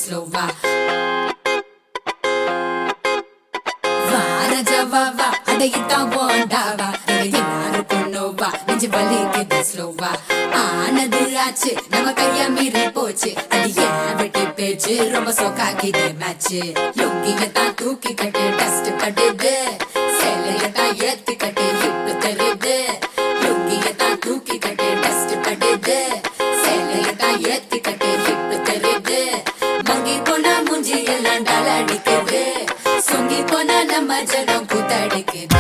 ஸ்லோவா வாரஜவாவா அடையிட்டான் போண்டாவா எல்லாருக்கும் நோவா நெஞ்சு வலிக்குது ஸ்லோவா ஆனது ஆச்சு நம்ம கைய மீறி போச்சு அது ஏன் வெட்டி பேச்சு ரொம்ப சொக்காக்கிது மேட்ச் லுங்கிய தான் தூக்கி கட்டு டஸ்ட் கட்டுது சேலைய தான் ஏத்தி கட்டு ஹிப்பு தருது லுங்கிய தான் தூக்கி கட்டு டஸ்ட் கட்டுது சேலைய தான் ஏத்தி கட்டு ஹிப்பு தருது மங்கி போனா மூஞ்சி எல்லாம் டால் அடிக்குது சொங்கி போனா நம்ம ஜனம் கூத்தடிக்குது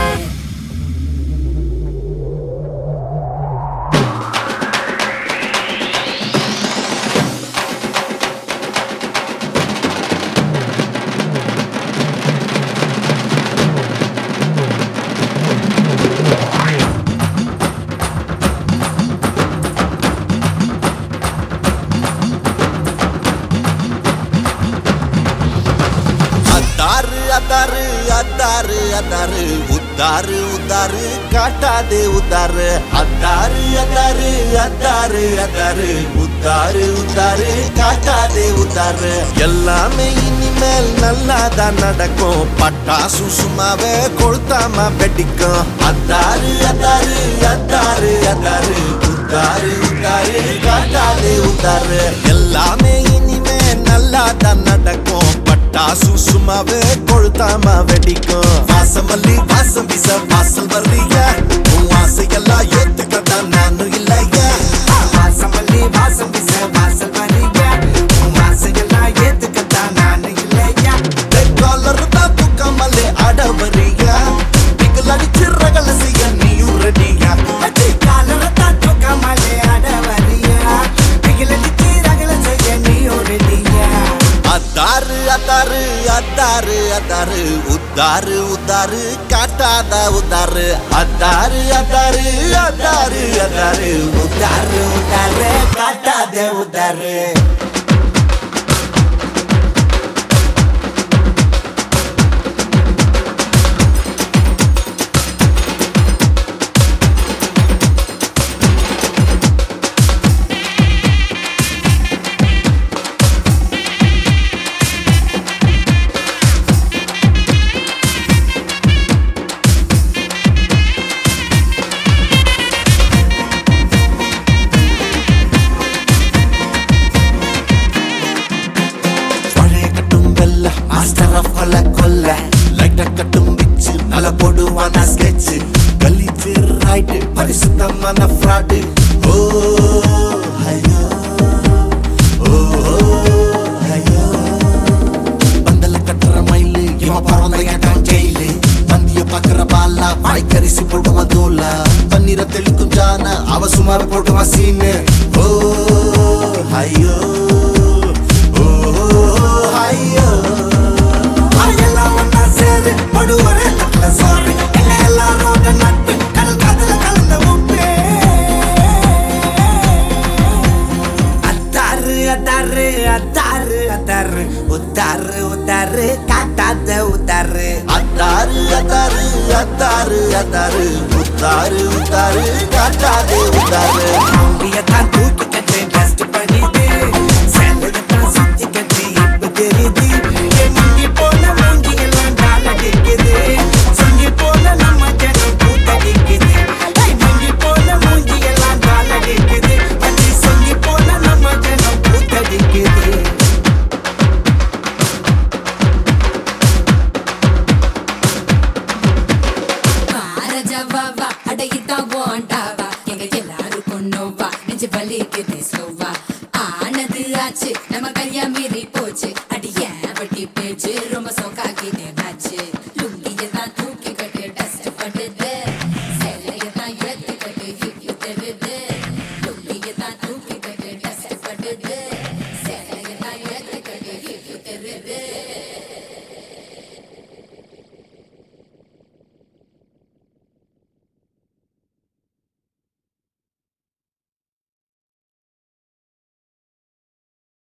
அத்தாரு அத்தாரு அத்தாரு அத்தாரு உத்தாரு உத்தாரு காட்டாதே உத்தாரு அத்தாரு அத்தாரு அத்தாரு அத்தாரு உத்தாரு உத்தாரு காட்டாதே உத்தாரு எல்லாமே இனிமேல் நல்லாதான் நடக்கும் பட்டாசு சும்மாவே கொளுத்தாம வெடிக்கும் அத்தாரு அத்தாரு அத்தாரு அத்தாரு உத்தாரு உத்தாரு காட்டாதே உத்தாரு எல்லாமே இனிமே நல்லாதான் நடக்கும் பட்டாசு சும்மாவே கொளுத்தாம வெடிக்கும் வாசமல்லி வாசம் வீச வாசல் வர்றீங்க உன் ஆசையெல்லாம் ஏத்துக்கதான் நானும் இல்லையா வாசமல்லி வாசம் வீச வாசல் வரீங்க உன் ஆசையெல்லாம் ஏத்துக்கத்தான் நானு இல்லையா காலர் தான் தூக்காமலே ஆட வரியா பிகல் அடிச்சு ரகல செய்ய நீயும் ரெடியா அடி காலரத்தான் தூக்காமலே அட வரியா பிகிலடிச்சு ரகல செய்ய நீ ஒருடியா அத்தாரு அத்தாரு அத்தாரு அத்தாரு உத்தாரு உத்தாரு காட்டாத உத்தாரு அத்தாரு அத்தாரு அத்தாரு அத்தாரு உதாரு உதாரு காட்டாதே உதாரு பழைய கட்டும் வெல்ல மாஸ்டர் ஆஃப் கொல்ல கொல்ல லைட்ட கட்டும் பிச்சு நல்ல போடுவான ஸ்கெட்ச் கலிச்சு ரைட்டு பரிசுத்தமான ஃப்ராடு ஓ ஐயோ ஓ ஐயோ பந்தல கட்டுற மயிலு இவன் பறந்த ஏட்டான் ஜெயிலு பந்திய பாக்குற பாலா வாய்க்கரிசி போட்டுவான் தோலா தண்ணீரை தெளிக்கும் ஜான அவ சுமார் போட்டுவான் சீனு ஓ ஐயோ ஓ ஐயோ எல்லாம் ஒன்னா சேரு படுவரே தட்டுல சோறு எல்லாம் எல்லாரோட நட்பு கடல் காதல கலந்த உப்பு அத்தாரு அத்தாரு அத்தாரு அத்தாரு உத்தாரு உத்தாரு காட்டாத உத்தாரு அத்தாரு அத்தாரு அத்தாரு அத்தாரு உத்தாரு உத்தாரு காட்டாதே உத்தாரு